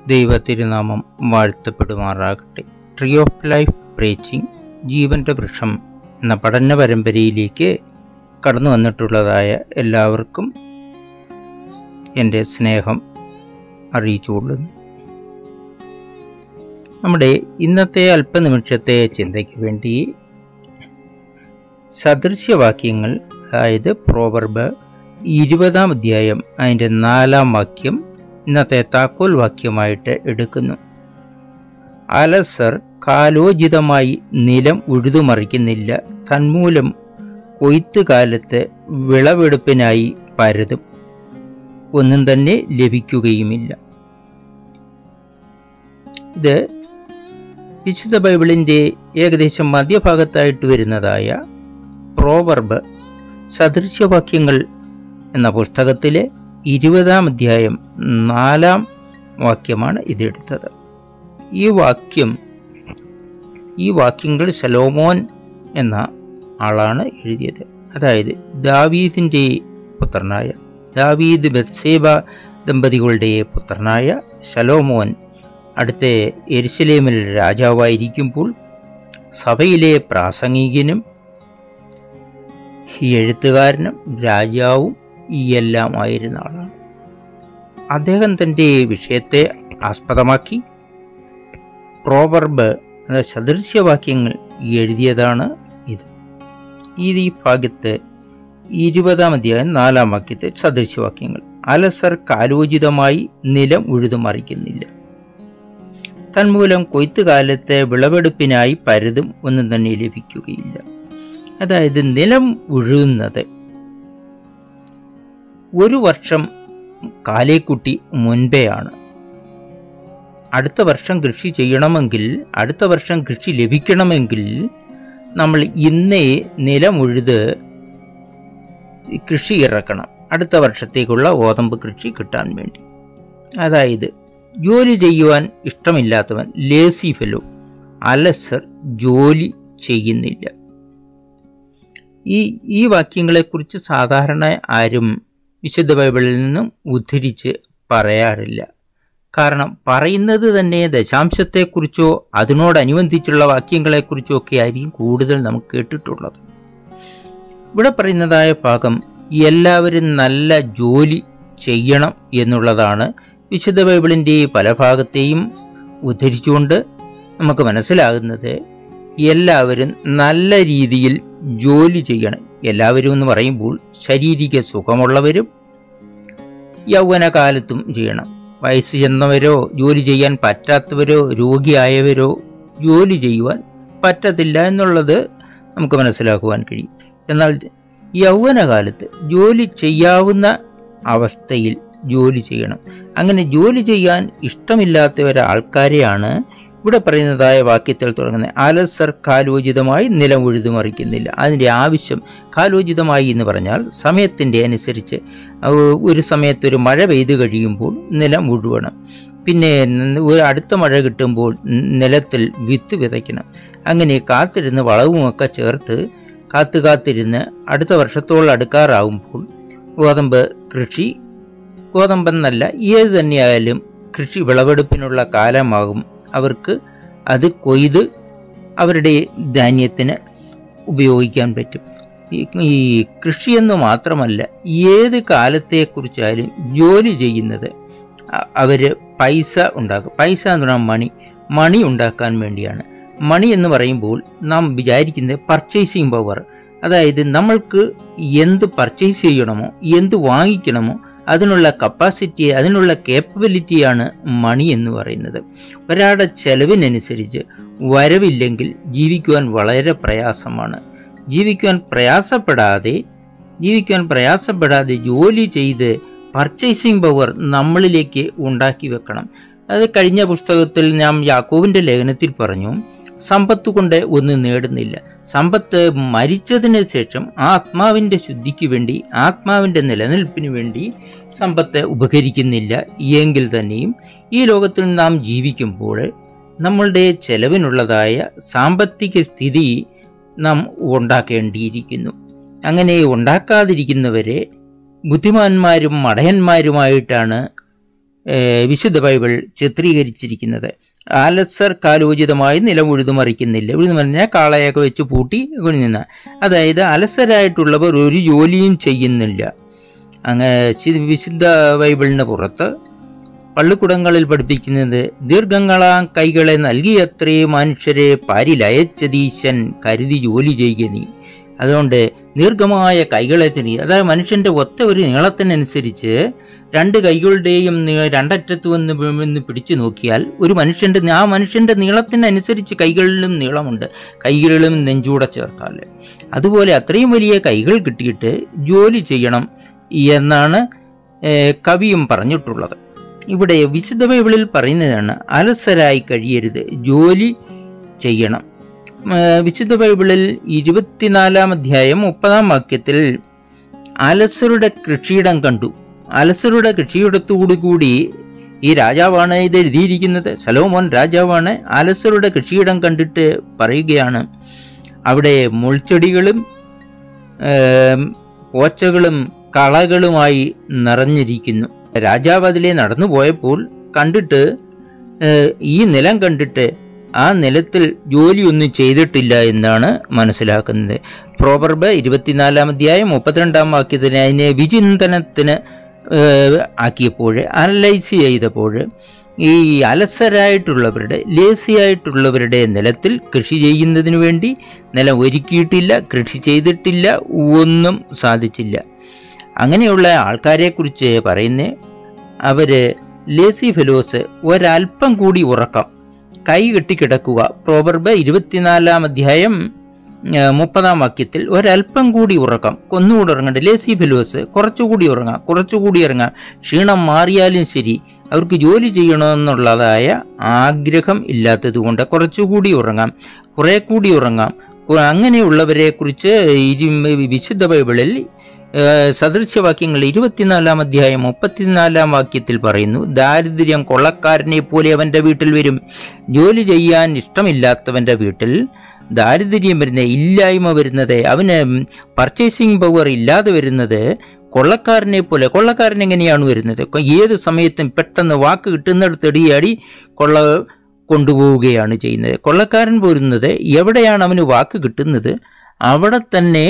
ദൈവ തിരുനാമം വാഴ്ത്തപ്പെടുമാറാകട്ടെ ട്രീ ഓഫ് ലൈഫ് പ്രീച്ചിങ് ജീവന്റെ വൃക്ഷം എന്ന പഠന പരമ്പരയിലേക്ക് കടന്നു വന്നിട്ടുള്ളതായ എല്ലാവർക്കും എൻ്റെ സ്നേഹം അറിയിച്ചുകൊള്ളുന്നു നമ്മുടെ ഇന്നത്തെ അല്പനിമിഷത്തെ ചിന്തയ്ക്ക് വേണ്ടി സദൃശ്യവാക്യങ്ങൾ അതായത് പ്രോവർബ് ഇരുപതാം അധ്യായം അതിൻ്റെ നാലാം വാക്യം ഇന്നത്തെ താക്കോൽ വാക്യമായിട്ട് എടുക്കുന്നു അലസർ കാലോചിതമായി നിലം ഉഴുതുമറിക്കുന്നില്ല തന്മൂലം കൊയ്ത്തുകാലത്ത് വിളവെടുപ്പിനായി പരതും ഒന്നും തന്നെ ലഭിക്കുകയുമില്ല ഇത് വിശുദ്ധ ബൈബിളിൻ്റെ ഏകദേശം മധ്യഭാഗത്തായിട്ട് വരുന്നതായ പ്രോവർബ് സദൃശ്യവാക്യങ്ങൾ എന്ന പുസ്തകത്തിലെ ഇരുപതാം അധ്യായം നാലാം വാക്യമാണ് ഇതെടുത്തത് ഈ വാക്യം ഈ വാക്യങ്ങൾ ശലോമോൻ എന്ന ആളാണ് എഴുതിയത് അതായത് ദാവീദിൻ്റെ പുത്രനായ ദാവീദ് ബത്സേബ ദമ്പതികളുടെ പുത്രനായ ശലോമോൻ അടുത്ത എരുസലേമിൽ രാജാവായിരിക്കുമ്പോൾ സഭയിലെ പ്രാസംഗികനും എഴുത്തുകാരനും രാജാവും എല്ലാം ആയിരുന്ന ആളാണ് അദ്ദേഹം തൻ്റെ വിഷയത്തെ ആസ്പദമാക്കി പ്രോവർബ് എന്ന സദൃശ്യവാക്യങ്ങൾ എഴുതിയതാണ് ഇത് ഇത് ഈ ഭാഗത്ത് ഇരുപതാം അധ്യായം നാലാം വാക്യത്തെ സദൃശ്യവാക്യങ്ങൾ അലസർ കാലോചിതമായി നിലം ഉഴുതുമറിക്കുന്നില്ല തന്മൂലം കൊയ്ത്തുകാലത്തെ വിളവെടുപ്പിനായി പരതും ഒന്നും തന്നെ ലഭിക്കുകയില്ല അതായത് നിലം ഉഴുന്നത് ഒരു വർഷം കാലേക്കുട്ടി മുൻപെയാണ് അടുത്ത വർഷം കൃഷി ചെയ്യണമെങ്കിൽ അടുത്ത വർഷം കൃഷി ലഭിക്കണമെങ്കിൽ നമ്മൾ ഇന്നേ നിലമുഴുത് കൃഷി ഇറക്കണം അടുത്ത വർഷത്തേക്കുള്ള ഓതമ്പ് കൃഷി കിട്ടാൻ വേണ്ടി അതായത് ജോലി ചെയ്യുവാൻ ഇഷ്ടമില്ലാത്തവൻ ലേസി ഫെലോ അലസർ ജോലി ചെയ്യുന്നില്ല ഈ ഈ വാക്യങ്ങളെക്കുറിച്ച് സാധാരണ ആരും വിശുദ്ധ ബൈബിളിൽ നിന്നും ഉദ്ധരിച്ച് പറയാറില്ല കാരണം പറയുന്നത് തന്നെ ദശാംശത്തെക്കുറിച്ചോ അതിനോടനുബന്ധിച്ചുള്ള വാക്യങ്ങളെക്കുറിച്ചോ ഒക്കെ ആയിരിക്കും കൂടുതൽ നമുക്ക് കേട്ടിട്ടുള്ളത് ഇവിടെ പറയുന്നതായ ഭാഗം എല്ലാവരും നല്ല ജോലി ചെയ്യണം എന്നുള്ളതാണ് വിശുദ്ധ ബൈബിളിൻ്റെ പല ഭാഗത്തെയും ഉദ്ധരിച്ചുകൊണ്ട് നമുക്ക് മനസ്സിലാകുന്നത് എല്ലാവരും നല്ല രീതിയിൽ ജോലി ചെയ്യണം എല്ലാവരും എന്ന് പറയുമ്പോൾ ശാരീരിക സുഖമുള്ളവരും യൗവനകാലത്തും ചെയ്യണം വയസ്സ് ചെന്നവരോ ജോലി ചെയ്യാൻ പറ്റാത്തവരോ രോഗിയായവരോ ജോലി ചെയ്യുവാൻ പറ്റത്തില്ല എന്നുള്ളത് നമുക്ക് മനസ്സിലാക്കുവാൻ കഴിയും എന്നാൽ യൗവനകാലത്ത് ജോലി ചെയ്യാവുന്ന അവസ്ഥയിൽ ജോലി ചെയ്യണം അങ്ങനെ ജോലി ചെയ്യാൻ ഇഷ്ടമില്ലാത്ത ഒരാൾക്കാരെയാണ് ഇവിടെ പറയുന്നതായ വാക്യത്തിൽ തുടങ്ങുന്നത് അലസർ കാലോചിതമായി നിലം ഉഴുതുമറിക്കുന്നില്ല അതിൻ്റെ ആവശ്യം കാലോചിതമായി എന്ന് പറഞ്ഞാൽ സമയത്തിൻ്റെ അനുസരിച്ച് ഒരു സമയത്തൊരു മഴ പെയ്തു കഴിയുമ്പോൾ നിലം ഉഴുവണം പിന്നെ ഒരു അടുത്ത മഴ കിട്ടുമ്പോൾ നിലത്തിൽ വിത്ത് വിതയ്ക്കണം അങ്ങനെ കാത്തിരുന്ന് വളവുമൊക്കെ ചേർത്ത് കാത്തു കാത്തിരുന്ന് അടുത്ത വർഷത്തോളം അടുക്കാറാവുമ്പോൾ ഗോതമ്പ് കൃഷി ഗോതമ്പെന്നല്ല ഏത് തന്നെയായാലും കൃഷി വിളവെടുപ്പിനുള്ള കാലമാകും അവർക്ക് അത് കൊയ്ത് അവരുടെ ധാന്യത്തിന് ഉപയോഗിക്കാൻ പറ്റും ഈ കൃഷിയെന്ന് മാത്രമല്ല ഏത് കാലത്തെക്കുറിച്ചായാലും ജോലി ചെയ്യുന്നത് അവർ പൈസ ഉണ്ടാക്കും പൈസ എന്ന് പറഞ്ഞാൽ മണി മണി ഉണ്ടാക്കാൻ വേണ്ടിയാണ് മണി എന്ന് പറയുമ്പോൾ നാം വിചാരിക്കുന്നത് പർച്ചേസിങ് പവർ അതായത് നമ്മൾക്ക് എന്ത് പർച്ചേസ് ചെയ്യണമോ എന്ത് വാങ്ങിക്കണമോ അതിനുള്ള കപ്പാസിറ്റി അതിനുള്ള കേപ്പബിലിറ്റിയാണ് മണി എന്ന് പറയുന്നത് ഒരാളുടെ ചെലവിനനുസരിച്ച് വരവില്ലെങ്കിൽ ജീവിക്കുവാൻ വളരെ പ്രയാസമാണ് ജീവിക്കുവാൻ പ്രയാസപ്പെടാതെ ജീവിക്കുവാൻ പ്രയാസപ്പെടാതെ ജോലി ചെയ്ത് പർച്ചേസിംഗ് പവർ നമ്മളിലേക്ക് ഉണ്ടാക്കി വെക്കണം അത് കഴിഞ്ഞ പുസ്തകത്തിൽ ഞാൻ യാക്കോവിൻ്റെ ലേഖനത്തിൽ പറഞ്ഞു സമ്പത്ത് കൊണ്ട് ഒന്നും നേടുന്നില്ല സമ്പത്ത് മരിച്ചതിന് ശേഷം ആത്മാവിൻ്റെ ശുദ്ധിക്ക് വേണ്ടി ആത്മാവിൻ്റെ നിലനിൽപ്പിന് വേണ്ടി സമ്പത്ത് ഉപകരിക്കുന്നില്ല എങ്കിൽ തന്നെയും ഈ ലോകത്തിൽ നാം ജീവിക്കുമ്പോൾ നമ്മളുടെ ചെലവിനുള്ളതായ സാമ്പത്തിക സ്ഥിതി നാം ഉണ്ടാക്കേണ്ടിയിരിക്കുന്നു അങ്ങനെ ഉണ്ടാക്കാതിരിക്കുന്നവരെ ബുദ്ധിമാന്മാരും മടയന്മാരുമായിട്ടാണ് ഏഹ്, വിശുദ്ധ ബൈബിൾ ചിത്രീകരിച്ചിരിക്കുന്നത് ആലസർ കാലോചിതമായി നിലം ഉഴുതുമറിക്കുന്നില്ല ഉഴുതുമറിഞ്ഞാൽ കാളയൊക്കെ വെച്ച് പൂട്ടി കുനിന്ന അതായത് അലസരായിട്ടുള്ളവർ ഒരു ജോലിയും ചെയ്യുന്നില്ല അങ്ങ് ശി- വിശുദ്ധ ബൈബിളിന് പുറത്ത് പള്ളിക്കുടങ്ങളിൽ പഠിപ്പിക്കുന്നത് ദീർഘങ്ങളാം കൈകളെ നൽകിയത്രേ മനുഷ്യരെ പാരിലയച്ചതീശൻ കരുതി ജോലി ചെയ്യുക നീ അതുകൊണ്ട് ദീർഘമായ കൈകളെ തിരി അതായത് മനുഷ്യന്റെ ഒത്ത ഒരു നീളത്തിനനുസരിച്ച് രണ്ട് കൈകളുടെയും നീ- രണ്ടറ്റത്ത് വന്ന് വി- വന്ന് പിടിച്ചു നോക്കിയാൽ ഒരു മനുഷ്യന്റെ ആ മനുഷ്യന്റെ നീളത്തിനനുസരിച്ച് കൈകളിലും നീളമുണ്ട് കൈകളിലും നെഞ്ചൂടെ ചേർത്താൽ അതുപോലെ അത്രയും വലിയ കൈകൾ കിട്ടിയിട്ട് ജോലി ചെയ്യണം എന്നാണ് ഏഹ്, കവിയും പറഞ്ഞിട്ടുള്ളത് ഇവിടെ വിശുദ്ധ ബൈബിളിൽ പറയുന്നതാണ് അലസരായി കഴിയരുത് ജോലി ചെയ്യണം ഏഹ്, വിശുദ്ധ ബൈബിളിൽ ഇരുപത്തിനാലാം അധ്യായം മുപ്പതാം വാക്യത്തിൽ അലസരുടെ കൃഷിയിടം കണ്ടു അലസരുടെ കൃഷിയിടത്തോടു കൂടി ഈ രാജാവാണ് ഇത് എഴുതിയിരിക്കുന്നത് സലോമോൻ രാജാവാണ് അലസരുടെ കൃഷിയിടം കണ്ടിട്ട് പറയുകയാണ് അവിടെ മുൾച്ചെടികളും ഏം, പോച്ചകളും കളകളുമായി നിറഞ്ഞിരിക്കുന്നു രാജാവ് അതിലെ നടന്നു പോയപ്പോൾ കണ്ടിട്ട് ഏഹ്, ഈ നിലം കണ്ടിട്ട് ആ നിലത്തിൽ ജോലിയൊന്നും ചെയ്തിട്ടില്ല എന്നാണ് മനസ്സിലാക്കുന്നത് പ്രോവർബ് ഇരുപത്തിനാലാം അധ്യായം മുപ്പത്തിരണ്ടാം വാക്യത്തിന് അതിനെ വിചിന്തനത്തിന് ഏഹ്, ആക്കിയപ്പോൾ അനലൈസ് ചെയ്തപ്പോൾ ഈ അലസരായിട്ടുള്ളവരുടെ ലേസിയായിട്ടുള്ളവരുടെ നിലത്തിൽ കൃഷി ചെയ്യുന്നതിന് വേണ്ടി നിലം ഒരുക്കിയിട്ടില്ല കൃഷി ചെയ്തിട്ടില്ല ഒന്നും സാധിച്ചില്ല അങ്ങനെയുള്ള ആൾക്കാരെക്കുറിച്ച് പറയുന്നേ അവര് ലേസി ഫെലോസ് ഒരല്പം കൂടി ഉറക്കം കൈ കെട്ടിക്കിടക്കുക പ്രോബർബ് ഇരുപത്തിനാലാം അധ്യായം ആ, മുപ്പതാം വാക്യത്തിൽ ഒരല്പം കൂടി ഉറക്കം ഒന്നുകൂടി ഉറങ്ങണ്ട ലേസി ഫെലോസ് കുറച്ചുകൂടി ഉറങ്ങാം കുറച്ചുകൂടി ഇറങ്ങാം ക്ഷീണം മാറിയാലും ശരി അവർക്ക് ജോലി ചെയ്യണമെന്നുള്ളതായ ആഗ്രഹം ഇല്ലാത്തതുകൊണ്ട് കുറച്ചുകൂടി ഉറങ്ങാം കുറെ കൂടി ഉറങ്ങാം കു- അങ്ങനെയുള്ളവരെ കുറിച്ച് വിശുദ്ധ ബൈബിളിൽ ഏഹ്, സദൃശ്യവാക്യങ്ങൾ ഇരുപത്തിനാലാം അധ്യായം മുപ്പത്തിനാലാം വാക്യത്തിൽ പറയുന്നു ദാരിദ്ര്യം കൊള്ളക്കാരനെ പോലെ അവൻ്റെ വീട്ടിൽ വരും ജോലി ചെയ്യാൻ ഇഷ്ടമില്ലാത്തവൻ്റെ വീട്ടിൽ ദാരിദ്ര്യം വരുന്നത് ഇല്ലായ്മ വരുന്നത് അവന് പർച്ചേസിങ് പവർ ഇല്ലാതെ വരുന്നത് കൊള്ളക്കാരനെ പോലെ കൊള്ളക്കാരൻ എങ്ങനെയാണ് വരുന്നത് കൊ- ഏത് സമയത്തും പെട്ടെന്ന് വാക്ക് കിട്ടുന്നിടത്ത് എടിയാടി കൊള്ള കൊണ്ടുപോവുകയാണ് ചെയ്യുന്നത് കൊള്ളക്കാരൻ പോരുന്നത് എവിടെയാണ് അവന് വാക്ക് കിട്ടുന്നത് അവിടെ തന്നെ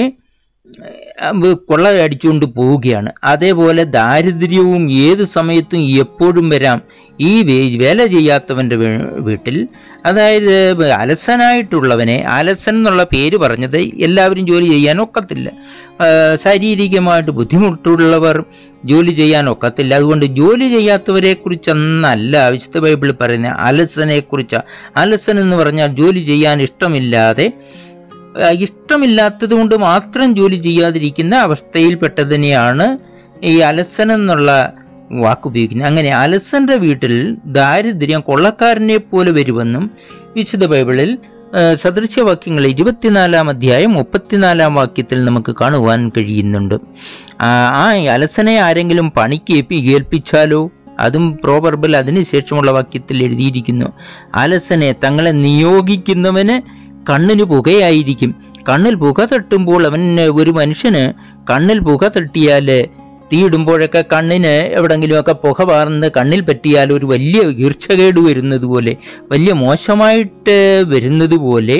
ഏഹ്, കൊള്ള അടിച്ചുകൊണ്ട് പോവുകയാണ് അതേപോലെ ദാരിദ്ര്യവും ഏത് സമയത്തും എപ്പോഴും വരാം ഈ വേ- വേല ചെയ്യാത്തവൻ്റെ വീ- വീട്ടിൽ അതായത് അലസനായിട്ടുള്ളവനെ അലസൻ എന്നുള്ള പേര് പറഞ്ഞത് എല്ലാവരും ജോലി ചെയ്യാൻ ഒക്കത്തില്ല ആ, ശാരീരികമായിട്ട് ബുദ്ധിമുട്ടുള്ളവർ ജോലി ചെയ്യാൻ ഒക്കത്തില്ല അതുകൊണ്ട് ജോലി ചെയ്യാത്തവരെ കുറിച്ചെന്നല്ല വിശുദ്ധ ബൈബിളിൽ പറയുന്ന അലസനെ കുറിച്ച് അലസൻ എന്ന് പറഞ്ഞാൽ ജോലി ചെയ്യാൻ ഇഷ്ടമില്ലാതെ ആ, ഇഷ്ടമില്ലാത്തത് കൊണ്ട് മാത്രം ജോലി ചെയ്യാതിരിക്കുന്ന അവസ്ഥയിൽപ്പെട്ടതിനെയാണ് ഈ അലസൻ എന്നുള്ള വാക്ക് ഉപയോഗിക്കുന്നത് അങ്ങനെ അലസന്റെ വീട്ടിൽ ദാരിദ്ര്യം കൊള്ളക്കാരനെ പോലെ വരുമെന്നും വിശുദ്ധ ബൈബിളിൽ ആ, സദൃശ്യവാക്യങ്ങൾ ഇരുപത്തിനാലാം അധ്യായം മുപ്പത്തിനാലാം വാക്യത്തിൽ നമുക്ക് കാണുവാൻ കഴിയുന്നുണ്ട് ആ ആ അലസനെ ആരെങ്കിലും പണിക്ക് ഏൽപ്പി ഏൽപ്പിച്ചാലോ അതും പ്രോവർബിൽ അതിനുശേഷമുള്ള വാക്യത്തിൽ എഴുതിയിരിക്കുന്നു അലസനെ തങ്ങളെ നിയോഗിക്കുന്നവന് കണ്ണിന് പുകയായിരിക്കും കണ്ണിൽ പുക തട്ടുമ്പോൾ അവൻ ഒരു മനുഷ്യന് കണ്ണിൽ പുക തട്ടിയാൽ തീയിടുമ്പോഴൊക്കെ കണ്ണിന് എവിടെങ്കിലുമൊക്കെ പുക പാർന്ന് കണ്ണിൽ പറ്റിയാൽ ഒരു വലിയ ഈർച്ചകേട് വരുന്നത് പോലെ വലിയ മോശമായിട്ട് വരുന്നത് പോലെ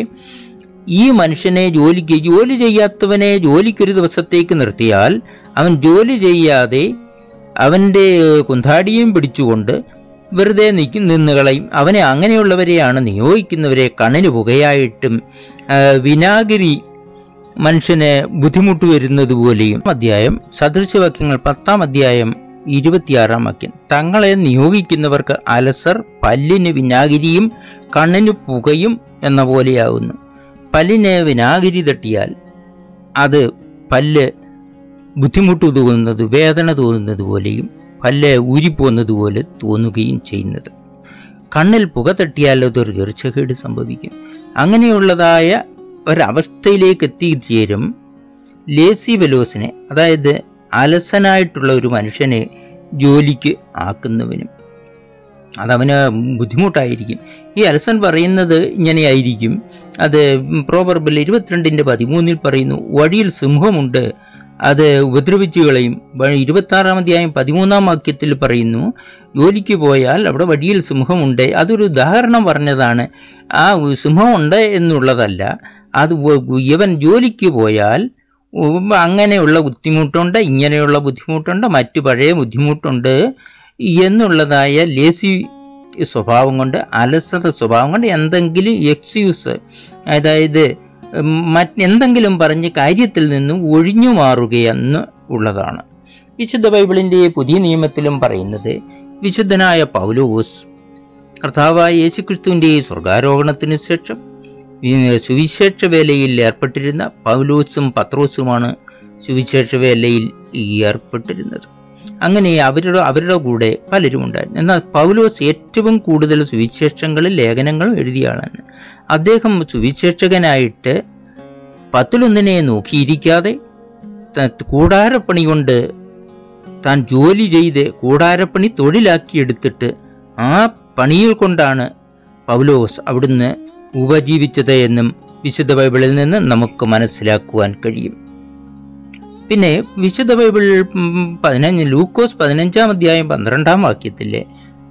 ഈ മനുഷ്യനെ ജോലിക്ക് ജോലി ചെയ്യാത്തവനെ ജോലിക്കൊരു ദിവസത്തേക്ക് നിർത്തിയാൽ അവൻ ജോലി ചെയ്യാതെ അവൻ്റെ കുന്താടിയും പിടിച്ചുകൊണ്ട് വെറുതെ നിൽക്കി നിന്നുകളയും അവനെ അങ്ങനെയുള്ളവരെയാണ് നിയോഗിക്കുന്നവരെ കണ്ണിന് പുകയായിട്ടും ആ, വിനാഗിരി മനുഷ്യന് ബുദ്ധിമുട്ട് വരുന്നത് പോലെയും അധ്യായം സദൃശവാക്യങ്ങൾ പത്താം അധ്യായം ഇരുപത്തിയാറാം വാക്യം തങ്ങളെ നിയോഗിക്കുന്നവർക്ക് അലസർ പല്ലിന് വിനാഗിരിയും കണ്ണിന് പുകയും എന്ന പോലെയാകുന്നു പല്ലിന് വിനാഗിരി തട്ടിയാൽ അത് പല്ല് ബുദ്ധിമുട്ട് തോന്നുന്നത് വേദന തോന്നുന്നത് പോലെയും പല്ല് ഊരിപ്പോകുന്നത് പോലെ തോന്നുകയും ചെയ്യുന്നത് കണ്ണിൽ പുക തട്ടിയാൽ അതൊരു ഈർച്ചകേട് സംഭവിക്കും അങ്ങനെയുള്ളതായ ഒരവസ്ഥയിലേക്ക് എത്തിച്ചേരും ലേസി വെലോസിനെ അതായത് അലസനായിട്ടുള്ള ഒരു മനുഷ്യനെ ജോലിക്ക് ആക്കുന്നവനും അതവന് ബുദ്ധിമുട്ടായിരിക്കും ഈ അലസൻ പറയുന്നത് ഇങ്ങനെയായിരിക്കും അത് പ്രോവർബിൽ ഇരുപത്തിരണ്ടിൻ്റെ പതിമൂന്നിൽ പറയുന്നു വഴിയിൽ സിംഹമുണ്ട് അത് ഉപദ്രവിച്ചു കളയും വ- ഇരുപത്താറാം അധ്യായം പതിമൂന്നാം വാക്യത്തിൽ പറയുന്നു ജോലിക്ക് പോയാൽ അവിടെ വഴിയിൽ സിംഹമുണ്ട് അതൊരു ഉദാഹരണം പറഞ്ഞതാണ് ആ സിംഹമുണ്ട് എന്നുള്ളതല്ല അത് വ- ഇവൻ ജോലിക്ക് പോയാൽ ഉം, അങ്ങനെയുള്ള ബുദ്ധിമുട്ടുണ്ട് ഇങ്ങനെയുള്ള ബുദ്ധിമുട്ടുണ്ട് മറ്റു പഴയ ബുദ്ധിമുട്ടുണ്ട് എന്നുള്ളതായ ലേസി സ്വഭാവം കൊണ്ട് അലസത സ്വഭാവം കൊണ്ട് എന്തെങ്കിലും എക്സ്ക്യൂസ് അതായത് ഉം, മറ്റെന്തെങ്കിലും പറഞ്ഞ് കാര്യത്തിൽ നിന്നും ഒഴിഞ്ഞു മാറുകയെന്ന് ഉള്ളതാണ് വിശുദ്ധ ബൈബിളിൻ്റെ പുതിയ നിയമത്തിലും പറയുന്നത് വിശുദ്ധനായ പൗലോസ് കർത്താവായ യേശുക്രിസ്തുവിൻ്റെ സ്വർഗാരോഹണത്തിന് ശേഷം ഈ സുവിശേഷ വേലയിൽ ഏർപ്പെട്ടിരുന്ന പൗലോസും പത്രോസുമാണ് സുവിശേഷ വേലയിൽ ഏർപ്പെട്ടിരുന്നത് അങ്ങനെ അവരുടെ അവരുടെ കൂടെ പലരും ഉണ്ടായിരുന്നു എന്നാൽ പൗലോസ് ഏറ്റവും കൂടുതൽ സുവിശേഷങ്ങളിൽ ലേഖനങ്ങളും എഴുതിയ ആളാണ് അദ്ദേഹം സുവിശേഷകനായിട്ട് പത്തിലൊന്നിനെ നോക്കിയിരിക്കാതെ ത- കൂടാരപ്പണി കൊണ്ട് താൻ ജോലി ചെയ്ത് കൂടാരപ്പണി തൊഴിലാക്കിയെടുത്തിട്ട് ആ പണിയിൽ കൊണ്ടാണ് പൗലോസ് അവിടുന്ന് ഉപജീവിച്ചത് എന്നും വിശുദ്ധ ബൈബിളിൽ നിന്ന് നമുക്ക് മനസ്സിലാക്കുവാൻ കഴിയും പിന്നെ വിശുദ്ധ ബൈബിൾ ഉം, പതിനഞ്ച് ലൂക്കോസ് പതിനഞ്ചാം അധ്യായം പന്ത്രണ്ടാം വാക്യത്തിലെ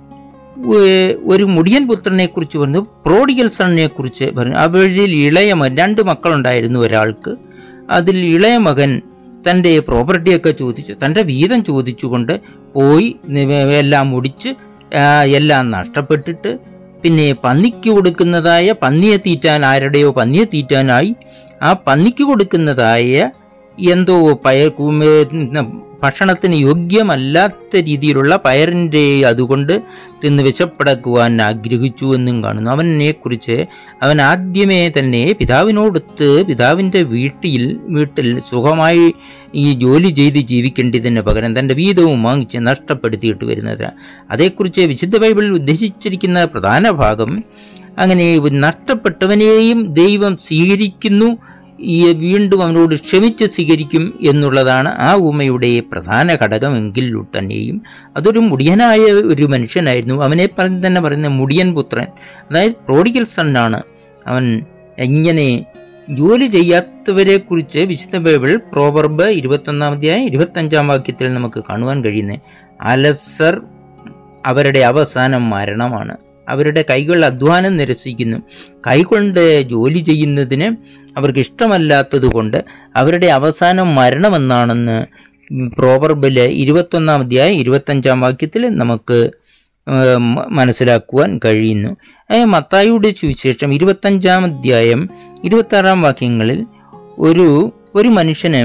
ഏ- ഒരു മുടിയൻ പുത്രനെ കുറിച്ച് പറഞ്ഞു പ്രോഡിഗൽ സണ്ണിനെ കുറിച്ച് പറഞ്ഞു അവരിൽ ഇളയ മകൻ രണ്ട് മക്കളുണ്ടായിരുന്നു ഒരാൾക്ക് അതിൽ ഇളയ മകൻ തൻ്റെ പ്രോപ്പർട്ടിയൊക്കെ ചോദിച്ചു തൻ്റെ വീതം ചോദിച്ചുകൊണ്ട് പോയി നി- എല്ലാം മുടിച്ച് ആ, എല്ലാം നഷ്ടപ്പെട്ടിട്ട് പിന്നെ പന്നിക്ക് കൊടുക്കുന്നതായ പന്നിയെ തീറ്റാൻ ആരുടെയോ പന്നിയെ തീറ്റാനായി ആ പന്നിക്ക് കൊടുക്കുന്നതായ എന്തോ പയർ കൂമ- ഭക്ഷണത്തിന് യോഗ്യമല്ലാത്ത രീതിയിലുള്ള പയറിൻ്റെ അതുകൊണ്ട് തിന്ന് വിശപ്പടക്കുവാൻ ആഗ്രഹിച്ചു എന്നും കാണുന്നു അവനെ കുറിച്ച് അവൻ ആദ്യമേ തന്നെ പിതാവിനോടൊത്ത് പിതാവിൻ്റെ വീട്ടിൽ വീട്ടിൽ സുഖമായി ഈ ജോലി ചെയ്ത് ജീവിക്കേണ്ടതിന് പകരം തൻ്റെ വീതവും വാങ്ങിച്ച് നഷ്ടപ്പെടുത്തിയിട്ട് വരുന്നത് അതേക്കുറിച്ച് വിശുദ്ധ ബൈബിളിൽ ഉദ്ദേശിച്ചിരിക്കുന്ന പ്രധാന ഭാഗം അങ്ങനെ നഷ്ടപ്പെട്ടവനെയും ദൈവം സ്വീകരിക്കുന്നു ഈ വീണ്ടും അവനോട് ക്ഷമിച്ച് സ്വീകരിക്കും എന്നുള്ളതാണ് ആ ഉമ്മയുടെ പ്രധാന ഘടകമെങ്കിൽ തന്നെയും അതൊരു മുടിയനായ ഒരു മനുഷ്യനായിരുന്നു അവനെ പറഞ്ഞ് തന്നെ പറയുന്ന മുടിയൻ പുത്രൻ അതായത് പ്രോഡിഗൽ സണ്ണാണ് അവൻ ഇങ്ങനെ ജോലി ചെയ്യാത്തവരെ കുറിച്ച് വിശുദ്ധ ബൈബിൾ പ്രോവർബ് ഇരുപത്തൊന്നാം അധ്യായം ഇരുപത്തഞ്ചാം വാക്യത്തിൽ നമുക്ക് കാണുവാൻ കഴിയുന്നത് അലസർ അവരുടെ അവസാനം മരണമാണ് അവരുടെ കൈകൾ അധ്വാനം നിരസിക്കുന്നു കൈകൊണ്ട് ജോലി ചെയ്യുന്നതിന് അവർക്ക് ഇഷ്ടമല്ലാത്തത് കൊണ്ട് അവരുടെ അവസാനം മരണമെന്നാണെന്ന് പ്രോവർബില് ഇരുപത്തൊന്നാം അധ്യായം ഇരുപത്തഞ്ചാം വാക്യത്തിൽ നമുക്ക് ഏഹ്, മ- മനസ്സിലാക്കുവാൻ കഴിയുന്നു ഏഹ്, മത്തായിയുടെ സുവിശേഷം ഇരുപത്തഞ്ചാം അധ്യായം ഇരുപത്താറാം വാക്യങ്ങളിൽ ഒരു ഒരു മനുഷ്യന്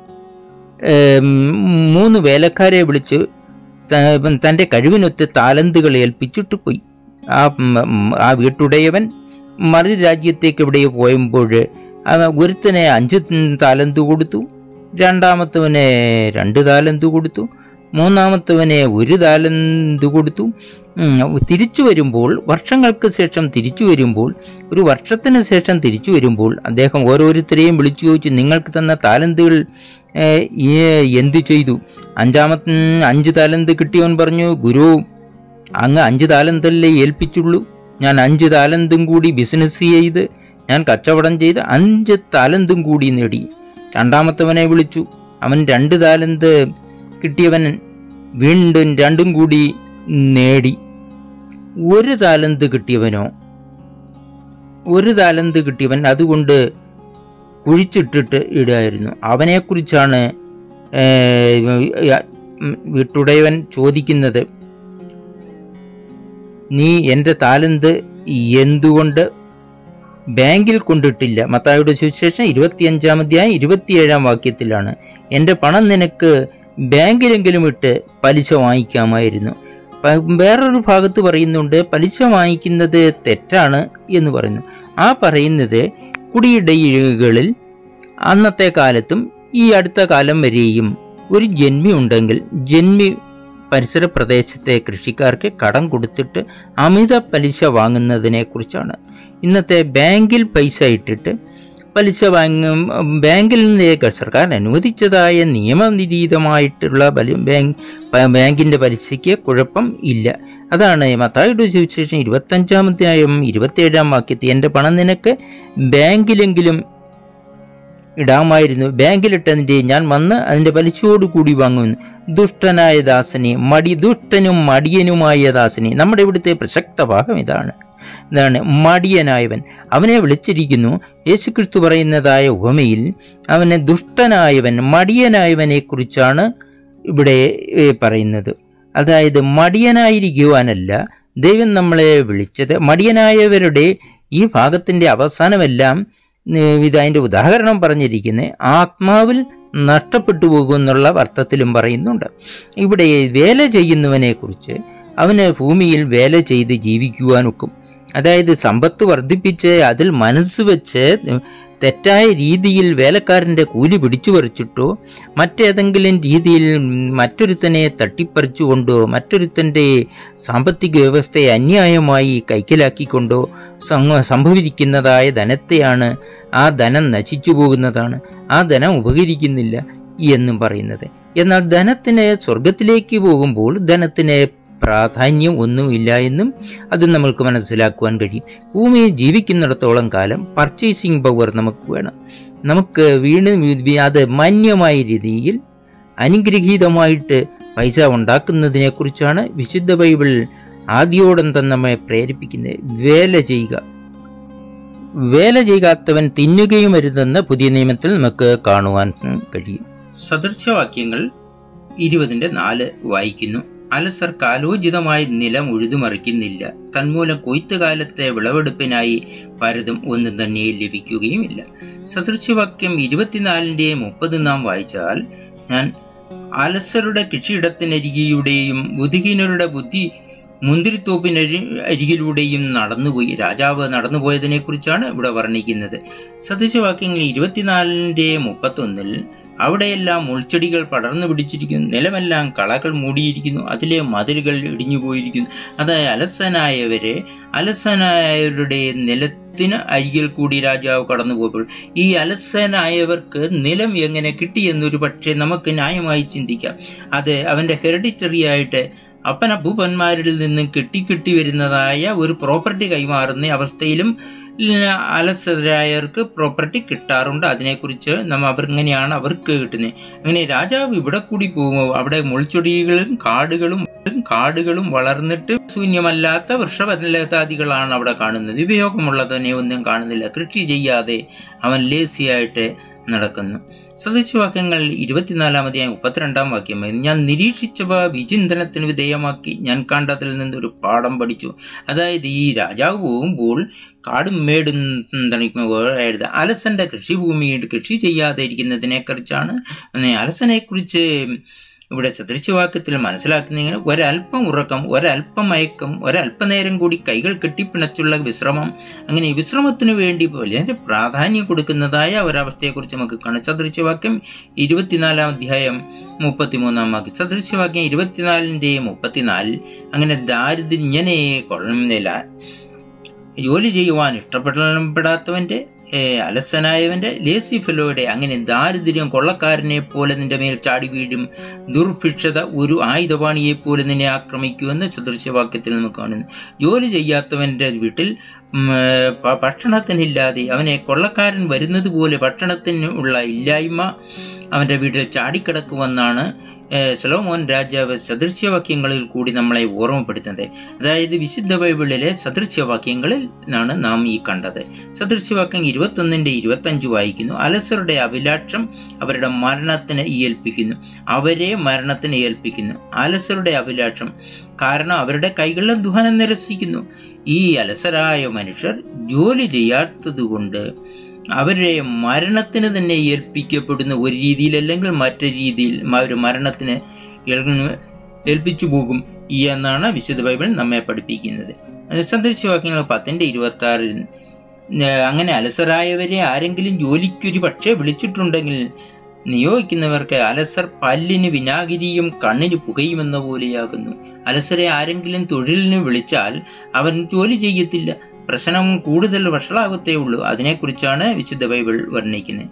ഏം, മൂന്ന് വേലക്കാരെ വിളിച്ച് ത- തൻ്റെ കഴിവിനൊത്ത് താലന്തുകൾ ഏൽപ്പിച്ചിട്ട് പോയി ആ ഉം, ഉം, ആ വീട്ടുടയവൻ മറു രാജ്യത്തേക്ക് എവിടെയോ പോയപ്പോൾ അവൻ ഒരുത്തനെ അഞ്ച് താലന്ത് കൊടുത്തു രണ്ടാമത്തവനെ രണ്ട് താലന്ത് കൊടുത്തു മൂന്നാമത്തവനെ ഒരു താലന്ത് കൊടുത്തു ഉം, തിരിച്ചു വരുമ്പോൾ വർഷങ്ങൾക്ക് ശേഷം തിരിച്ചു വരുമ്പോൾ ഒരു വർഷത്തിന് ശേഷം തിരിച്ചു വരുമ്പോൾ അദ്ദേഹം ഓരോരുത്തരെയും വിളിച്ചു ചോദിച്ചു നിങ്ങൾക്ക് തന്ന താലന്തുകൾ ഏഹ്, ഈ എന്തു ചെയ്തു അഞ്ചാമത്തെ അഞ്ച് താലന്ത് കിട്ടിയവൻ പറഞ്ഞു ഗുരു അങ്ങ് അഞ്ച് താലന്തല്ലേ ഏൽപ്പിച്ചുള്ളൂ ഞാൻ അഞ്ച് താലന്തും കൂടി ബിസിനസ് ചെയ്ത് ഞാൻ കച്ചവടം ചെയ്ത് അഞ്ച് താലന്തും കൂടി നേടി രണ്ടാമത്തവനെ വിളിച്ചു അവൻ രണ്ട് താലന്ത് കിട്ടിയവൻ വീണ്ടും രണ്ടും കൂടി നേടി ഒരു താലന്ത് കിട്ടിയവനോ ഒരു താലന്ത് കിട്ടിയവൻ അതുകൊണ്ട് കുഴിച്ചിട്ടിട്ട് ഇടായിരുന്നു അവനെക്കുറിച്ചാണ് ഏഹ്, വീട്ടുടയവൻ ചോദിക്കുന്നത് നീ എൻ്റെ താലന്ത് എന്തുകൊണ്ട് ബാങ്കിൽ കൊണ്ടിട്ടില്ല മത്തായുടെ സുവിശേഷം ഇരുപത്തിയഞ്ചാം അധ്യായം ഇരുപത്തിയേഴാം വാക്യത്തിലാണ് എൻ്റെ പണം നിനക്ക് ബാങ്കിലെങ്കിലും ഇട്ട് പലിശ വാങ്ങിക്കാമായിരുന്നു പ- വേറൊരു ഭാഗത്ത് പറയുന്നുണ്ട് പലിശ വാങ്ങിക്കുന്നത് തെറ്റാണ് എന്ന് പറയുന്നു ആ പറയുന്നത് കുടിയിടകളിൽ അന്നത്തെ കാലത്തും ഈ അടുത്ത കാലം വരെയും ഒരു ജന്മി ഉണ്ടെങ്കിൽ ജന്മി പരിസര പ്രദേശത്തെ കൃഷിക്കാർക്ക് കടം കൊടുത്തിട്ട് അമിത പലിശ വാങ്ങുന്നതിനെ കുറിച്ചാണ് ഇന്നത്തെ ബാങ്കിൽ പൈസ ഇട്ടിട്ട് പലിശ വാങ്ങും ബാങ്കിൽ നിന്ന് സർക്കാർ അനുവദിച്ചതായ നിയമനിരീതമായിട്ടുള്ള ബലി- ബാങ്ക് പ- ബാങ്കിന്റെ പലിശയ്ക്ക് കുഴപ്പം ഇല്ല അതാണ് മത്തായുടെ സുവിശേഷം ഇരുപത്തഞ്ചാം അധ്യായം ഇരുപത്തിയേഴാം വാക്യത്തിൽ എൻ്റെ പണം നിനക്ക് ബാങ്കിലെങ്കിലും ഇടാമായിരുന്നു ബാങ്കിലിട്ടതിൻ്റെ ഞാൻ വന്ന് അതിൻ്റെ പലിശയോട് കൂടി വാങ്ങുമെന്ന് ദുഷ്ടനായ ദാസനെ മടി ദുഷ്ടനും മടിയനുമായ ദാസനെ നമ്മുടെ ഇവിടുത്തെ പ്രസക്ത ഭാഗം ഇതാണ് ഇതാണ് മടിയനായവൻ അവനെ വിളിച്ചിരിക്കുന്നു യേശുക്രിസ്തു പറയുന്നതായ ഉപമയിൽ അവനെ ദുഷ്ടനായവൻ മടിയനായവനെ കുറിച്ചാണ് ഇവിടെ ഏ, പറയുന്നത് അതായത് മടിയനായിരിക്കുവാനല്ല ദൈവം നമ്മളെ വിളിച്ചത് മടിയനായവരുടെ ഈ ഭാഗത്തിൻ്റെ അവസാനമെല്ലാം ഏ, ഇത് അതിൻ്റെ ഉദാഹരണം പറഞ്ഞിരിക്കുന്നത് ആത്മാവിൽ നഷ്ടപ്പെട്ടു പോകുമെന്നുള്ള അർത്ഥത്തിലും പറയുന്നുണ്ട് ഇവിടെ വേല ചെയ്യുന്നവനെ കുറിച്ച് അവന് ഭൂമിയിൽ വേല ചെയ്ത് ജീവിക്കുവാനൊക്കും അതായത് സമ്പത്ത് വർദ്ധിപ്പിച്ച് അതിൽ മനസ്സ് വെച്ച് തെറ്റായ രീതിയിൽ വേലക്കാരൻ്റെ കൂലി പിടിച്ചു പറിച്ചിട്ടോ മറ്റേതെങ്കിലും രീതിയിൽ മറ്റൊരുത്തനെ തട്ടിപ്പറിച്ചുകൊണ്ടോ മറ്റൊരുത്തൻ്റെ സാമ്പത്തിക വ്യവസ്ഥയെ അന്യായമായി കൈക്കലാക്കിക്കൊണ്ടോ സംഭ- സംഭവിക്കുന്നതായ ധനത്തെയാണ് ആ ധനം നശിച്ചു പോകുന്നതാണ് ആ ധനം ഉപകരിക്കുന്നില്ല എന്നും പറയുന്നത് എന്നാൽ ധനത്തിന് സ്വർഗത്തിലേക്ക് പോകുമ്പോൾ ധനത്തിന് പ്രാധാന്യം ഒന്നുമില്ല എന്നും അത് നമ്മൾക്ക് മനസ്സിലാക്കുവാൻ കഴിയും ഭൂമിയിൽ ജീവിക്കുന്നിടത്തോളം കാലം പർച്ചേസിംഗ് പവർ നമുക്ക് വേണം നമുക്ക് വീണ് വി- അത് മാന്യമായ രീതിയിൽ അനുഗ്രഹീതമായിട്ട് പൈസ ഉണ്ടാക്കുന്നതിനെ കുറിച്ചാണ് വിശുദ്ധ ബൈബിൾ ആദ്യോടന്തം നമ്മെ പ്രേരിപ്പിക്കുന്നത് വേല ചെയ്യുക വേല ചെയ്യാത്തവൻ തിന്നുകയും അരുതെന്ന് പുതിയ നിയമത്തിൽ നമുക്ക് കാണുവാൻ കഴിയും സദൃശവാക്യങ്ങൾ ഇരുപതിന്റെ നാല് വായിക്കുന്നു അലസർ കാലോചിതമായി നിലം ഉഴുതുമറിക്കുന്നില്ല തന്മൂലം കൊയ്ത്തുകാലത്തെ വിളവെടുപ്പിനായി പരതും ഒന്നും തന്നെ ലഭിക്കുകയുമില്ല സദൃശവാക്യം ഇരുപത്തിനാലിന്റെ മുപ്പത് നാം വായിച്ചാൽ ഞാൻ അലസരുടെ കൃഷിയിടത്തിനരികിലൂടെയും ബുദ്ധിഹീനരുടെ ബുദ്ധി മുന്തിരിത്തോപ്പിനരി അരികിലൂടെയും നടന്നുപോയി രാജാവ് നടന്നുപോയതിനെ കുറിച്ചാണ് ഇവിടെ വർണ്ണിക്കുന്നത് സദൃശവാക്യങ്ങൾ ഇരുപത്തിനാലിൻ്റെ മുപ്പത്തൊന്നിൽ അവിടെയെല്ലാം മുൾച്ചെടികൾ പടർന്നു പിടിച്ചിരിക്കുന്നു നിലമെല്ലാം കളകൾ മൂടിയിരിക്കുന്നു അതിലെ മതിലുകൾ ഇടിഞ്ഞു പോയിരിക്കുന്നു അതായത് അലസനായവരെ അലസനായവരുടെ നിലത്തിന് അരികിൽ കൂടി രാജാവ് കടന്നു പോയപ്പോൾ ഈ അലസനായവർക്ക് നിലം എങ്ങനെ കിട്ടിയെന്നൊരു പക്ഷേ നമുക്ക് ന്യായമായി ചിന്തിക്കാം അത് അവൻ്റെ ഹെറിഡിറ്ററി ആയിട്ട് അപ്പൻ അപ്പൂപ്പന്മാരിൽ നിന്നും കെട്ടിക്കെട്ടി വരുന്നതായ ഒരു പ്രോപ്പർട്ടി കൈമാറുന്ന അവസ്ഥയിലും അലസരായവർക്ക് പ്രോപ്പർട്ടി കിട്ടാറുണ്ട് അതിനെക്കുറിച്ച് നമ്മ അവർ ഇങ്ങനെയാണ് അവർക്ക് കിട്ടുന്നത് അങ്ങനെ രാജാവ് ഇവിടെ കൂടി പോകുമ്പോൾ അവിടെ മുൾച്ചെടികളും കാടുകളും കാടുകളും വളർന്നിട്ട് ശൂന്യമല്ലാത്ത വൃക്ഷപലതാദികളാണ് അവിടെ കാണുന്നത് ഉപയോഗമുള്ളതിനെ ഒന്നും കാണുന്നില്ല കൃഷി ചെയ്യാതെ അവൻ ലേസിയായിട്ട് നടക്കുന്നു സദൃശവാക്യങ്ങൾ ഇരുപത്തിനാലാമതേ മുപ്പത്തിരണ്ടാം വാക്യം ഞാൻ നിരീക്ഷിച്ചവ വിചിന്തനത്തിന് വിധേയമാക്കി ഞാൻ കണ്ടതിൽ നിന്നൊരു പാഠം പഠിച്ചു അതായത് ഈ രാജാവ് പോകുമ്പോൾ കാടും മേടും എഴുതുക അലസന്റെ കൃഷിഭൂമിയിൽ കൃഷി ചെയ്യാതെ ഇരിക്കുന്നതിനെ കുറിച്ചാണ് അലസനെ കുറിച്ച് ഇവിടെ സദൃശവാക്യത്തിൽ മനസ്സിലാക്കുന്ന ഒരല്പം ഉറക്കം ഒരല്പം മയക്കം ഒരല്പനേരം കൂടി കൈകൾ കെട്ടിപ്പിണച്ചുള്ള വിശ്രമം അങ്ങനെ വിശ്രമത്തിന് വേണ്ടി വളരെ പ്രാധാന്യം കൊടുക്കുന്നതായ ഒരവസ്ഥയെക്കുറിച്ച് നമുക്ക് കാണാം സദൃശവാക്യം ഇരുപത്തിനാലാം അധ്യായം മുപ്പത്തിമൂന്നാം വാക്യം സദൃശവാക്യം ഇരുപത്തിനാലിൻ്റെ മുപ്പത്തിനാലിൽ അങ്ങനെ ദാരിദ്ര്യം ഇങ്ങനെ കൊള്ളുന്നില്ല ജോലി ചെയ്യുവാൻ ഇഷ്ടപ്പെടാത്തവൻ്റെ അലസനായവൻ്റെ ലേസി ഫെലോയുടെ അങ്ങനെ ദാരിദ്ര്യം കൊള്ളക്കാരനെ പോലെ നിന്റെ മേൽ ചാടി വീഴും ദുർഭിക്ഷത ഒരു ആയുധപാണിയെ പോലെ നിന്നെ ആക്രമിക്കുമെന്ന് സദൃശ്യവാക്യത്തിൽ നമുക്ക് കാണുന്നു ജോലി ചെയ്യാത്തവൻ്റെ വീട്ടിൽ ഭക്ഷണത്തിനില്ലാതെ അവനെ കൊള്ളക്കാരൻ വരുന്നത് പോലെ ഭക്ഷണത്തിന് ഉള്ള ഇല്ലായ്മ അവൻ്റെ വീട്ടിൽ ചാടിക്കിടക്കുമെന്നാണ് സലോമോൻ രാജാവ് സദൃശ്യവാക്യങ്ങളിൽ കൂടി നമ്മളെ ഓർമ്മപ്പെടുത്തുന്നത് അതായത് വിശുദ്ധ ബൈബിളിലെ സദൃശ്യവാക്യങ്ങളിൽ നിന്നാണ് നാം ഈ കണ്ടത് സദൃശ്യവാക്യം ഇരുപത്തൊന്നിൻ്റെ ഇരുപത്തഞ്ച് വായിക്കുന്നു അലസരുടെ അഭിലാഷം അവരുടെ മരണത്തിന് ഏൽപ്പിക്കുന്നു അവരെ മരണത്തിന് ഏൽപ്പിക്കുന്നു അലസരുടെ അഭിലാഷം കാരണം അവരുടെ കൈകളിലെ ദുഹനം നിരസിക്കുന്നു ഈ അലസരായ മനുഷ്യർ ജോലി ചെയ്യാത്തതുകൊണ്ട് അവരെ മരണത്തിന് തന്നെ ഏൽപ്പിക്കപ്പെടുന്ന ഒരു രീതിയിൽ അല്ലെങ്കിൽ മറ്റൊരു രീതിയിൽ ഒരു മരണത്തിന് ഏൽപ്പിച്ചു പോകും എന്നാണ് വിശുദ്ധ ബൈബിൾ നമ്മെ പഠിപ്പിക്കുന്നത് സന്ദർശവാക്യങ്ങൾ പത്തിൻ്റെ ഇരുപത്തി ആറിൽ അങ്ങനെ അലസരായവരെ ആരെങ്കിലും ജോലിക്കൊരു പക്ഷേ വിളിച്ചിട്ടുണ്ടെങ്കിൽ നിയോഗിക്കുന്നവർക്ക് അലസർ പല്ലിന് വിനാഗിരിയും കണ്ണിന് പുകയുമെന്ന പോലെയാകുന്നു അലസരെ ആരെങ്കിലും തൊഴിലിന് വിളിച്ചാൽ അവൻ ജോലി ചെയ്യത്തില്ല പ്രശ്നം കൂടുതൽ വഷളാകത്തേ ഉള്ളൂ അതിനെക്കുറിച്ചാണ് വിശുദ്ധ ബൈബിൾ വർണ്ണിക്കുന്നത്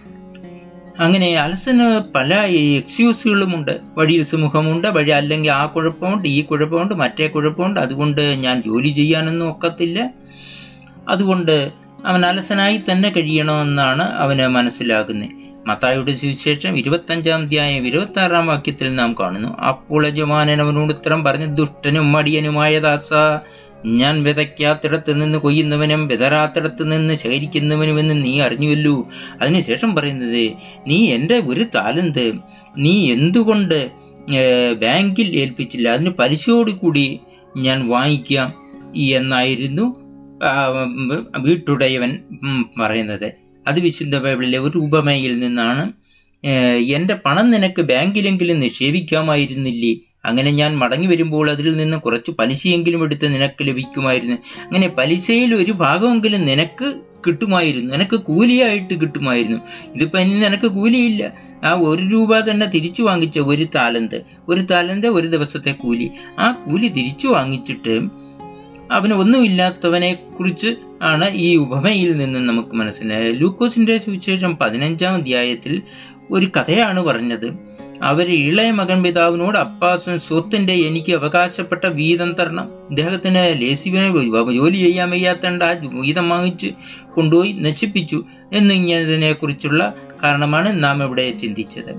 അങ്ങനെ അലസന് പല എക്സ്ക്യൂസുകളുമുണ്ട് വഴിയിൽ സുമുഖമുണ്ട് വഴി അല്ലെങ്കിൽ ആ കുഴപ്പമുണ്ട് ഈ കുഴപ്പമുണ്ട് മറ്റേ കുഴപ്പമുണ്ട് അതുകൊണ്ട് ഞാൻ ജോലി ചെയ്യാനൊന്നും ഒക്കത്തില്ല അതുകൊണ്ട് അവൻ അലസനായി തന്നെ കഴിയണമെന്നാണ് അവന് മനസ്സിലാകുന്നത് മത്തായുടെ സുവിശേഷം ഇരുപത്തഞ്ചാം അധ്യായം ഇരുപത്തി ആറാം വാക്യത്തിൽ നാം കാണുന്നു അപ്പോൾ യജമാനൻ അവനോട് ഉത്തരം പറഞ്ഞ് ദുഷ്ടനും മടിയനുമായ ദാസ ഞാൻ വിതയ്ക്കാത്തിടത്ത് നിന്ന് കൊയ്യുന്നവനും വിതരാത്തിടത്ത് നിന്ന് ശേഖരിക്കുന്നവനുമെന്ന് നീ അറിഞ്ഞുവല്ലോ അതിനുശേഷം പറയുന്നത് നീ എൻ്റെ ഒരു താലന്ത് നീ എന്തുകൊണ്ട് ഏർ, ബാങ്കിൽ ഏൽപ്പിച്ചില്ല അതിന് പലിശയോട് കൂടി ഞാൻ വാങ്ങിക്കാം എന്നായിരുന്നു ആ, ഉം, വീട്ടുടയവൻ ഉം, പറയുന്നത് അത് വിശുദ്ധ ബൈബിളിലെ ഒരു ഉപമയിൽ നിന്നാണ് ഏഹ്, എൻ്റെ പണം നിനക്ക് ബാങ്കിലെങ്കിലും നിക്ഷേപിക്കാമായിരുന്നില്ലേ അങ്ങനെ ഞാൻ മടങ്ങി വരുമ്പോൾ അതിൽ നിന്ന് കുറച്ച് പലിശയെങ്കിലും എടുത്ത് നിനക്ക് ലഭിക്കുമായിരുന്നു അങ്ങനെ പലിശയിൽ ഒരു ഭാഗമെങ്കിലും നിനക്ക് കിട്ടുമായിരുന്നു നിനക്ക് കൂലിയായിട്ട് കിട്ടുമായിരുന്നു ഇതിപ്പോൾ ഇനി നിനക്ക് കൂലിയില്ല ആ ഒരു രൂപ തന്നെ തിരിച്ചു വാങ്ങിച്ച ഒരു താലന്ത് ഒരു താലന്ത് ഒരു ദിവസത്തെ കൂലി ആ കൂലി തിരിച്ചു വാങ്ങിച്ചിട്ട് അവന് ഒന്നുമില്ലാത്തവനെ കുറിച്ച് ആണ് ഈ ഉപമയിൽ നിന്ന് നമുക്ക് മനസ്സിലായത് ലൂക്കോസിന്റെ സുവിശേഷം പതിനഞ്ചാം അധ്യായത്തിൽ ഒരു കഥയാണ് പറഞ്ഞത് അവർ ഇളയ മകൻ പിതാവിനോട് അപ്പാസും സ്വത്തിന്റെ എനിക്ക് അവകാശപ്പെട്ട വീതം തരണം ഇദ്ദേഹത്തിന് ലേസിവിനെ ജോലി ചെയ്യാൻ വയ്യാത്തണ്ട് ആ വീതം വാങ്ങിച്ച് കൊണ്ടുപോയി നശിപ്പിച്ചു എന്നിങ്ങതിനെ കുറിച്ചുള്ള കാരണമാണ് നാം ഇവിടെ ചിന്തിച്ചത്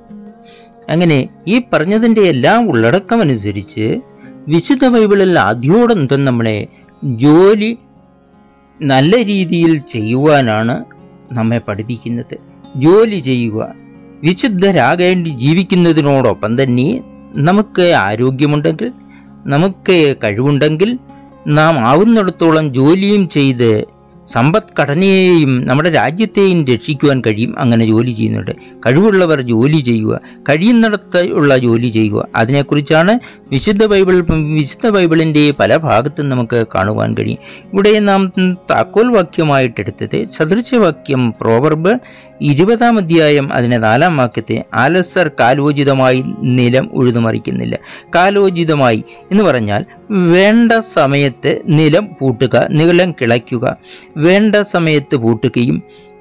അങ്ങനെ ഈ പറഞ്ഞതിൻ്റെ എല്ലാം ഉള്ളടക്കം അനുസരിച്ച് വിശുദ്ധ ബൈബിളിൽ ആദ്യോടന്തം നമ്മളെ ജോലി നല്ല രീതിയിൽ ചെയ്യുവാനാണ് നമ്മെ പഠിപ്പിക്കുന്നത് ജോലി ചെയ്യുക വിശുദ്ധരാകേണ്ടി ജീവിക്കുന്നതിനോടൊപ്പം തന്നെ നമുക്ക് ആരോഗ്യമുണ്ടെങ്കിൽ നമുക്ക് കഴിവുണ്ടെങ്കിൽ നാം ആവുന്നിടത്തോളം ജോലിയും ചെയ്ത് സമ്പദ്ഘടനയെയും നമ്മുടെ രാജ്യത്തെയും രക്ഷിക്കുവാൻ കഴിയും അങ്ങനെ ജോലി ചെയ്യുന്നുണ്ട് കഴിവുള്ളവർ ജോലി ചെയ്യുക കഴിയുന്നിടത്ത് ഉള്ള ജോലി ചെയ്യുക അതിനെക്കുറിച്ചാണ് വിശുദ്ധ ബൈബിൾ വിശുദ്ധ ബൈബിളിൻ്റെ പല ഭാഗത്തും നമുക്ക് കാണുവാൻ കഴിയും ഇവിടെ നാം താക്കോൽ വാക്യമായിട്ടെടുത്തത് സദൃശവാക്യം പ്രോവർബ് ഇരുപതാം അധ്യായം അതിനെ നാലാം വാക്യത്തെ ആലസർ കാലോചിതമായി നിലം ഉഴുതുമറിക്കുന്നില്ല കാലോചിതമായി എന്ന് പറഞ്ഞാൽ വേണ്ട സമയത്ത് നിലം പൂട്ടുക നിലം കിളയ്ക്കുക വേണ്ട സമയത്ത് പൂട്ടുകയും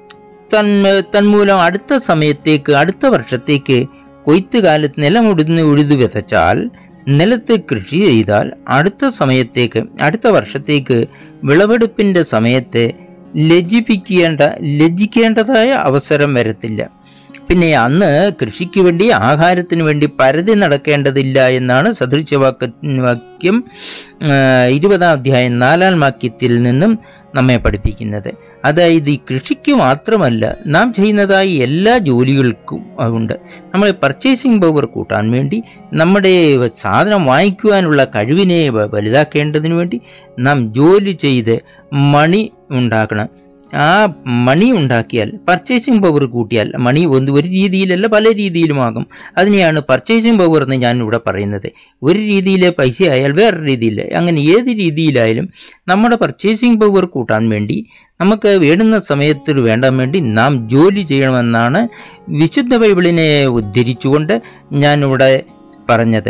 തൻ തന്മൂലം അടുത്ത സമയത്തേക്ക് അടുത്ത വർഷത്തേക്ക് കൊയ്ത്ത് കാലത്ത് നിലം ഉഴുന്ന് ഉഴുതു വിതച്ചാൽ നിലത്ത് കൃഷി ചെയ്താൽ അടുത്ത സമയത്തേക്ക് അടുത്ത വർഷത്തേക്ക് വിളവെടുപ്പിൻ്റെ സമയത്ത് ലജ്ജിപ്പിക്കേണ്ട ലജ്ജിക്കേണ്ടതായ അവസരം വരത്തില്ല പിന്നെ അന്ന് കൃഷിക്ക് വേണ്ടി ആഹാരത്തിന് വേണ്ടി പരതി നടക്കേണ്ടതില്ല എന്നാണ് സദൃശവാക്യ വാക്യം ആ, ഇരുപതാം അധ്യായം നാലാം വാക്യത്തിൽ നിന്നും നമ്മെ പഠിപ്പിക്കുന്നത് അതായത് ഈ കൃഷിക്ക് മാത്രമല്ല നാം ചെയ്യുന്നതായി എല്ലാ ജോലികൾക്കും ഉണ്ട് നമ്മൾ പർച്ചേസിംഗ് പവർ കൂട്ടാൻ വേണ്ടി നമ്മുടെ സാധനം വാങ്ങിക്കുവാനുള്ള കഴിവിനെ വ- വലുതാക്കേണ്ടതിന് വേണ്ടി നാം ജോലി ചെയ്ത് മണി ഉണ്ടാക്കണം ആ മണി ഉണ്ടാക്കിയാൽ പർച്ചേസിംഗ് പവർ കൂട്ടിയാൽ മണി ഒന്ന് ഒരു രീതിയിലല്ല പല രീതിയിലുമാകും അതിനെയാണ് പർച്ചേസിംഗ് പവർ എന്ന് ഞാൻ ഇവിടെ പറയുന്നത് ഒരു രീതിയിലെ പൈസ ആയാൽ വേറെ രീതിയിൽ അങ്ങനെ ഏത് രീതിയിലായാലും നമ്മുടെ പർച്ചേസിംഗ് പവർ കൂട്ടാൻ വേണ്ടി നമുക്ക് വേണ്ടുന്ന സമയത്തിൽ വേണ്ടാൻ വേണ്ടി നാം ജോലി ചെയ്യണമെന്നാണ് വിശുദ്ധ ബൈബിളിനെ ഉദ്ധരിച്ചുകൊണ്ട് ഞാനിവിടെ പറഞ്ഞത്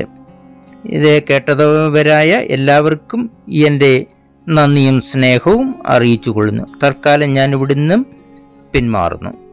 ഇത് കേട്ടതവരായ എല്ലാവർക്കും എൻ്റെ നന്ദിയും സ്നേഹവും അറിയിച്ചു കൊള്ളുന്നു തൽക്കാലം ഞാൻ ഇവിടുന്ന് പിന്മാറുന്നു